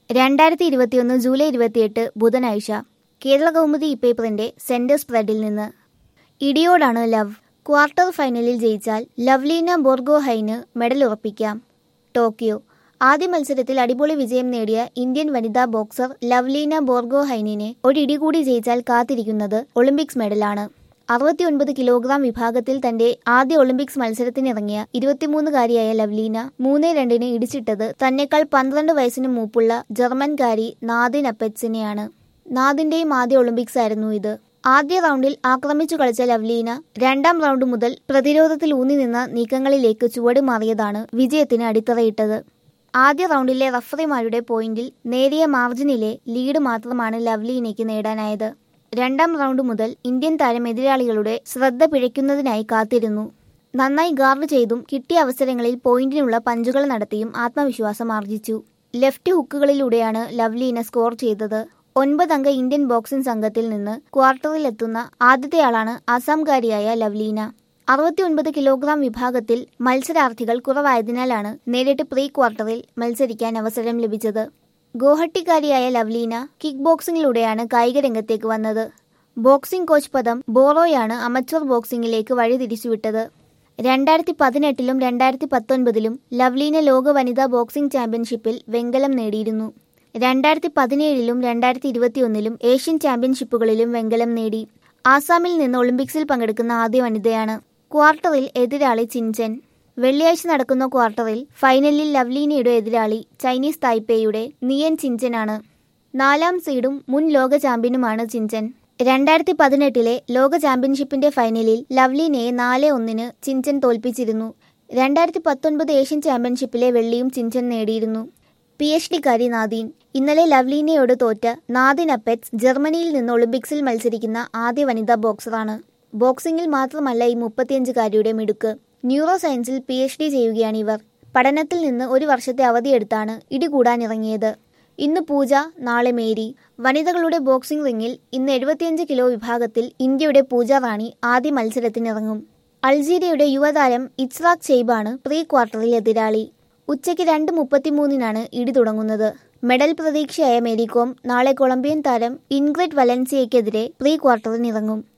രണ്ടായിരത്തി ഇരുപത്തിയൊന്ന് ജൂലൈ ഇരുപത്തിയെട്ട് ബുധനാഴ്ച കേരള കൗമുദി ഇപ്പേപ്പറിന്റെ സെന്റർ സ്പ്രെഡിൽ നിന്ന് ഇടിയോടാണ് ലവ് ക്വാർട്ടർ ഫൈനലിൽ ജയിച്ചാൽ ലവ്ലീന ബോർഗോഹൈന് മെഡൽ ഉറപ്പിക്കാം ടോക്കിയോ ആദ്യ മത്സരത്തിൽ അടിപൊളി വിജയം നേടിയ ഇന്ത്യൻ വനിതാ ബോക്സർ ലവ്ലീന ബോർഗോഹൈനിനെ ഒരിടി കൂടി ജയിച്ചാൽ കാത്തിരിക്കുന്നത് ഒളിമ്പിക്സ് മെഡലാണ് അറുപത്തിയൊൻപത് കിലോഗ്രാം വിഭാഗത്തിൽ തന്റെ ആദ്യ ഒളിമ്പിക്സ് മത്സരത്തിനിറങ്ങിയ ഇരുപത്തിമൂന്നുകാരിയായ ലവ്ലീന മൂന്നേ രണ്ടിന് ഇടിച്ചിട്ടത് തന്നെക്കാൾ പന്ത്രണ്ട് വയസ്സിന് മൂപ്പുള്ള ജർമ്മൻകാരി നാദിൻ അപ്പെറ്റ്സിനെയാണ് നാദിന്റെയും ആദ്യ ഒളിമ്പിക്സ് ആയിരുന്നു ഇത് ആദ്യ റൗണ്ടിൽ ആക്രമിച്ചു കളിച്ച ലവ്ലീന രണ്ടാം റൗണ്ട് മുതൽ പ്രതിരോധത്തിൽ ഊന്നി നിന്ന നീക്കങ്ങളിലേക്ക് ചുവട് മാറിയതാണ് വിജയത്തിന് അടിത്തറയിട്ടത് ആദ്യ റൗണ്ടിലെ റഫറിമാരുടെ പോയിന്റിൽ നേരിയ മാർജിനിലെ ലീഡ് മാത്രമാണ് ലവ്ലീനയ്ക്ക് നേടാനായത് രണ്ടാം റൗണ്ട് മുതൽ ഇന്ത്യൻ താരം എതിരാളികളുടെ ശ്രദ്ധ പിഴയ്ക്കുന്നതിനായി കാത്തിരുന്നു നന്നായി ഗാർഡ് ചെയ്തും കിട്ടിയ അവസരങ്ങളിൽ പോയിന്റിനുള്ള പഞ്ചുകൾ നടത്തിയും ആത്മവിശ്വാസം ആർജിച്ചു ലെഫ്റ്റ് ഹുക്കുകളിലൂടെയാണ് ലവ്ലീന സ്കോർ ചെയ്തത് ഒൻപതംഗ ഇന്ത്യൻ ബോക്സിംഗ് സംഘത്തിൽ നിന്ന് ക്വാർട്ടറിലെത്തുന്ന ആദ്യത്തെയാളാണ് അസാംകാരിയായ ലവ്ലീന അറുപത്തിയൊൻപത് കിലോഗ്രാം വിഭാഗത്തിൽ മത്സരാർത്ഥികൾ കുറവായതിനാലാണ് നേരിട്ട് പ്രീ ക്വാർട്ടറിൽ മത്സരിക്കാൻ അവസരം ലഭിച്ചത് ഗോഹട്ടിക്കാരിയായ ലവ്ലീന കിക്ക് ബോക്സിംഗിലൂടെയാണ് കായിക രംഗത്തേക്ക് വന്നത് ബോക്സിംഗ് കോച്ച് പദം ബോറോയാണ് അമച്വർ ബോക്സിംഗിലേക്ക് വഴി തിരിച്ചുവിട്ടത് രണ്ടായിരത്തി പതിനെട്ടിലും രണ്ടായിരത്തി പത്തൊൻപതിലും ലവ്ലീന ലോക വനിതാ ബോക്സിംഗ് ചാമ്പ്യൻഷിപ്പിൽ വെങ്കലം നേടിയിരുന്നു രണ്ടായിരത്തി പതിനേഴിലും രണ്ടായിരത്തി ഇരുപത്തിയൊന്നിലും ഏഷ്യൻ ചാമ്പ്യൻഷിപ്പുകളിലും വെങ്കലം നേടി ആസാമിൽ നിന്ന് ഒളിമ്പിക്സിൽ പങ്കെടുക്കുന്ന ആദ്യ വനിതയാണ് ക്വാർട്ടറിൽ എതിരാളി ചിൻചൻ വെള്ളിയാഴ്ച നടക്കുന്ന ക്വാർട്ടറിൽ ഫൈനലിൽ ലവ്ലീനയുടെ എതിരാളി ചൈനീസ് തായ്പേയുടെ നിയൻ ചിഞ്ചനാണ് നാലാം സീഡും മുൻ ലോക ചാമ്പ്യനുമാണ് ചിഞ്ചൻ രണ്ടായിരത്തി പതിനെട്ടിലെ ലോക ചാമ്പ്യൻഷിപ്പിന്റെ ഫൈനലിൽ ലവ്ലീനയെ നാല് ഒന്നിന് ചിഞ്ചൻ തോൽപ്പിച്ചിരുന്നു രണ്ടായിരത്തി പത്തൊൻപത് ഏഷ്യൻ ചാമ്പ്യൻഷിപ്പിലെ വെള്ളിയും ചിഞ്ചൻ നേടിയിരുന്നു പി എച്ച് ഡിക്കാരി നാദീൻ ഇന്നലെ ലവ്ലീനയോട് തോറ്റ നാദിൻ അപ്പെറ്റ്സ് ജർമ്മനിയിൽ നിന്ന് ഒളിമ്പിക്സിൽ മത്സരിക്കുന്ന ആദ്യ വനിതാ ബോക്സറാണ് ബോക്സിംഗിൽ മാത്രമല്ല ഈ മുപ്പത്തിയഞ്ചുകാരിയുടെ മിടുക്ക് ന്യൂറോ സയൻസിൽ പി എച്ച് ഡി ചെയ്യുകയാണ് ഇവർ പഠനത്തിൽ നിന്ന് ഒരു വർഷത്തെ അവധിയെടുത്താണ് ഇടികൂടാനിറങ്ങിയത് ഇന്ന് പൂജ നാളെ മേരി വനിതകളുടെ ബോക്സിംഗ് റിംഗിൽ ഇന്ന് എഴുപത്തിയഞ്ച് കിലോ വിഭാഗത്തിൽ ഇന്ത്യയുടെ പൂജ റാണി ആദ്യ മത്സരത്തിനിറങ്ങും അൾജീരിയയുടെ യുവതാരം ഇച്രാഖ് ചെയ്ബാണ് പ്രീ ക്വാർട്ടറിൽ എതിരാളി ഉച്ചയ്ക്ക് രണ്ട് മുപ്പത്തിമൂന്നിനാണ് ഇടി തുടങ്ങുന്നത് മെഡൽ പ്രതീക്ഷയായ മേരികോം നാളെ കൊളംബിയൻ താരം ഇൻഗ്രിഡ് വലൻസിയയ്ക്കെതിരെ പ്രീ ക്വാർട്ടറിനിറങ്ങും